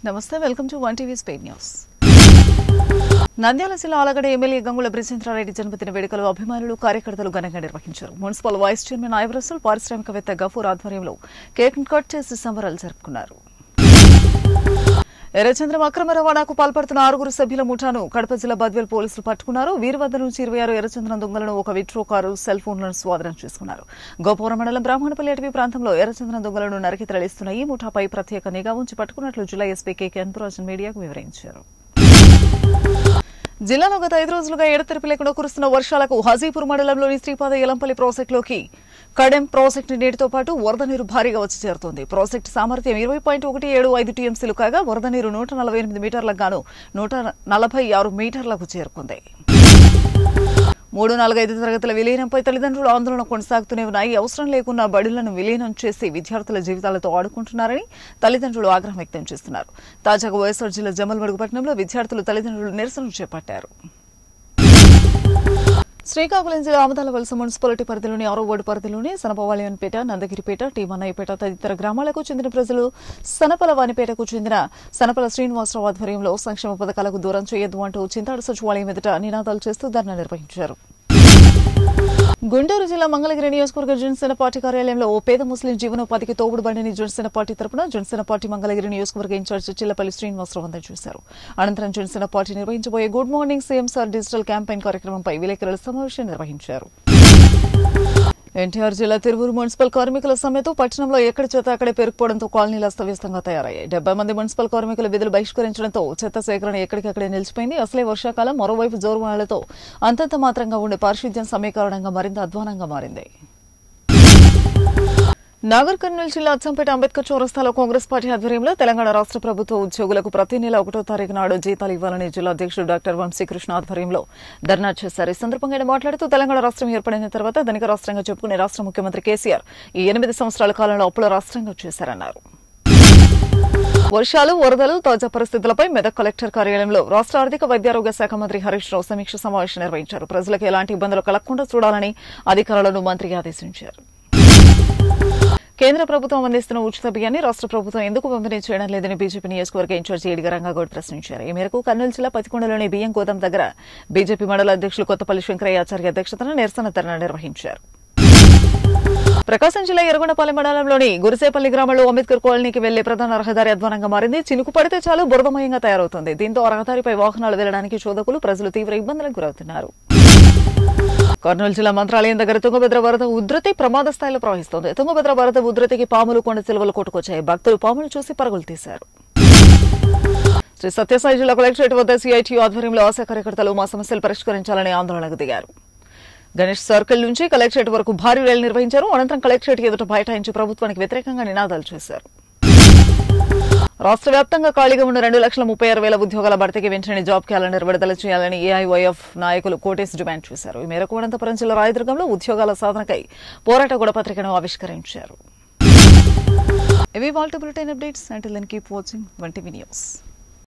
నమస్తే welcome to one TV Spain news Nandyal జిల్లా Allagadda MLA Gangula బ్రిజేంద్రారెడ్డి జన్మదిన వేడుకలు అభిమానులు కార్యకర్తలు ఘనంగా నిర్వహించారు మున్సిపల్ వైస్ చైర్మన్ ఐవరసుల్ పారిశ్రామికవేత్త గఫూర్ ఆధ్వర్యంలో కేక్ కట్ చేసి సంబరాలు జరుపుకున్నారు ఎర్రచంద్రం అక్రమ రవాణాకు పాల్పడుతున్న ఆరుగురు సభ్యుల ముఠాను కడప జిల్లా బద్వేల్ పోలీసులు పట్టుకున్నారు వీరి వద్ద నుంచి ఇరవై ఆరు ఎర్రచంద్రం దొంగలను ఒక విట్రో కారు సెల్ ఫోన్లను స్వాధీనం చేసుకున్నారు గోపురం మండలం బ్రాహ్మణపల్లి అటవీ ప్రాంతంలో ఎర్రచంద్రం దొంగలను నరికి తరలిస్తున్న ఈ ముఠాపై ప్రత్యేక నిఘా ఉంచి పట్టుకున్నట్లు జిల్లా ఎస్పీ కె కెన్పురాజన్ మీడియాకు వివరించారు జిల్లాలో గత ఐదు రోజులుగా ఎడతెరిపి లేకుండా కురుస్తున్న వర్షాలకు హాజీపూర్ మండలంలోని శ్రీపాద ఎలంపల్లి ప్రాజెక్టులోకి కడెం ప్రాజెక్టు నీటితో పాటు వరద నీరు భారీగా వచ్చి చేరుతోంది ప్రాజెక్టు సామర్థ్యం ఇరవై పాయింట్ ఒకటి ఏడు ఐదు టీఎంసీలు కాగా వరద నీరు నూట నలభై ఎనిమిది మీటర్లకు గాను నూట నలభై ఆరు మీటర్లకు చేరుకుంది మూడు నాలుగైదు తరగతుల విలీనంపై తల్లిదండ్రులు ఆందోళన కొనసాగుతూనే ఉన్నాయి అవసరం లేకున్నా బడులను విలీనం చేసి విద్యార్థుల జీవితాలతో ఆడుకుంటున్నారని తల్లిదండ్రులు ఆగ్రహం వ్యక్తం చేస్తున్నారు తాజాగా వైఎస్ఆర్ జిల్లా జమల్మడుగు పట్టణంలో విద్యార్థులు తల్లిదండ్రులు నిరసన చేపట్టారు శ్రీకాకుళం జిల్లా ఆమదాల వలస మున్సిపాలిటీ పరిధిలోని ఆరో వార్డు పరిధిలోని సనపవాలియన్పేట నందగిరిపేట టీమన్నయ్యపేట తదితర గ్రామాలకు చెందిన ప్రజలు సనపల వానిపేటకు చెందిన సనపల శ్రీనివాసరావు ఆధ్వర్యంలో సంక్షేమ పథకాలకు దూరం చేయొద్దు అంటూ చింతాడు సచివాలయం ఎదుట నినాదాలు చేస్తూ ధర్నా నిర్వహించారు గుంటూరు జిల్లా మంగళగిరి నియోజకవర్గ జనసేన పార్టీ కార్యాలయంలో ఓ పేద ముస్లిం జీవనోపాధికి తోపుడు బండిని జనసేన పార్టీ తరపున జనసేన పార్టీ మంగళగిరి నియోజకవర్గ ఇన్ఛార్జ్ చిల్లపల్లి శ్రీనివాసరావు అందజేశారు అనంతరం జనసేన పార్టీ నిర్వహించబోయే good morning CM sir digital campaign కార్యక్రమంపై విలేకరుల సమావేశం నిర్వహించారు ఎన్టీఆర్ జిల్లా తిరువురు మున్సిపల్ కార్మికుల సమ్మెతో పట్టణంలో ఎక్కడి చెత్త అక్కడే పెరిగిపోవడంతో కాలనీలు అస్తవ్యస్తంగా తయారయ్యాయి డెబ్బై మంది మున్సిపల్ కార్మికుల విధులు బహిష్కరించడంతో చెత్త సేకరణ ఎక్కడికక్కడే నిలిచిపోయింది అసలే వర్షాకాలం మరోవైపు జోరువాళ్లతో అంతంత మాత్రంగా ఉండే పారిశుద్ధ్యం సమ్మె కారణంగా మరింత అధ్వానంగా మారింది నాగర్ కర్నూలు జిల్లా అచ్చంపేట అంబేద్కర్ చౌరస్తాలో కాంగ్రెస్ పార్టీ ఆధ్వర్యంలో తెలంగాణ రాష్ట్ర ప్రభుత్వ ఉద్యోగులకు ప్రతి నెల ఒకటో తారీఖు నాడు జీతాలు ఇవ్వాలని జిల్లా అధ్యక్షుడు డాక్టర్ వంశీకృష్ణ ఆధ్వర్యంలో ధర్నా చేశారు ఈ సందర్భంగా ఆయన మాట్లాడుతూ తెలంగాణ రాష్ట్రం ఏర్పడిన తర్వాత ధనిక రాష్ట్రంగా చెప్పుకునే రాష్ట్ర ముఖ్యమంత్రి కేసీఆర్ ఈ ఎనిమిది సంవత్సరాల కాలంలో అప్పుల రాష్ట్రంగా చేశారన్నారు వర్షాలు వరదలు తాజా పరిస్థితులపై మెదక్ కలెక్టర్ కార్యాలయంలో రాష్ట్ర ఆర్థిక వైద్యారోగ్య శాఖ మంత్రి హరీష్ రావు సమీక్ష సమావేశం నిర్వహించారు ప్రజలకు ఎలాంటి ఇబ్బందులు కలగకుండా చూడాలని అధికారులను మంత్రి ఆదేశించారు కేంద్ర ప్రభుత్వం అందిస్తున్న ఉచిత బియ్యాన్ని రాష్ట్ర ప్రభుత్వం ఎందుకు పంపిణీ చేయడం లేదని బీజేపీ నియోజకవర్గ ఇన్ఛార్జి ఏడిగ రంగాగౌడ్ ప్రశ్నించారు ఈ మేరకు కర్నూలు జిల్లా పతికొండలోని బియ్యం గోదాం దగ్గర బీజేపీ మండల అధ్యక్షులు కొత్తపల్లి శంకరయ్య ఆచార్య అధ్యక్షతన నిరసన ధర్నా నిర్వహించారు ప్రకాశం జిల్లా ఎర్రగొండపాలెం మండలంలోని గురిసేపల్లి గ్రామంలో అంబేద్కర్ కాలనీకి వెళ్లే ప్రధాన రహదారి అధ్వానంగా మారింది చినుకు పడితే చాలు బురదమయంగా తయారవుతుంది దీంతో ఆ రహదారిపై వాహనాలు వెళ్లడానికి చోదకులు ప్రజలు తీవ్ర ఇబ్బందులకు గురవుతున్నారు కర్నూలు జిల్లా మంత్రాలయం దగ్గర తుంగభద్ర వరద ఉధృతి ప్రమాద స్థాయిలో ప్రవహిస్తోంది తుంగభద్ర వరద ఉధృతికి పాములు కొండ సిలువలు కొట్టుకొచ్చాయి భక్తులు పాములు చూసి పరుగులు తీశారు శ్రీ సత్యసాయి జిల్లా కలెక్టరేట్ వద్ద సిఐటి ఆధ్వర్యంలో ఆశా కార్యకర్తలు మా సమస్యలు పరిష్కరించాలని ఆందోళనకు దిగారు గణేష్ సర్కిల్ నుంచి కలెక్టరేట్ వరకు భారీ ర్యాలీ నిర్వహించారు అనంతరం కలెక్టరేట్ ఎదుట బైఠాయించి ప్రభుత్వానికి వ్యతిరేకంగా నినాదాలు చేశారు రాష్ట్ర వ్యాప్తంగా ఖాళీగా ఉన్న రెండు లక్షల ముప్పై ఆరు వేల ఉద్యోగాల భర్తీకి వెంటనే జాబ్ క్యాలెండర్ విడుదల చేయాలని ఏఐవైఎఫ్ నాయకులు కోటేసి డిమాండ్ చేశారు ఈ మేరకు అనంతపురం జిల్లా రాయదుర్గంలో ఉద్యోగాల సాధనకై పోరాట గొడపత్రికను ఆవిష్కరించారు ఇవి వాల్ట్ bulletin updates until keep watching వంటి న్యూస్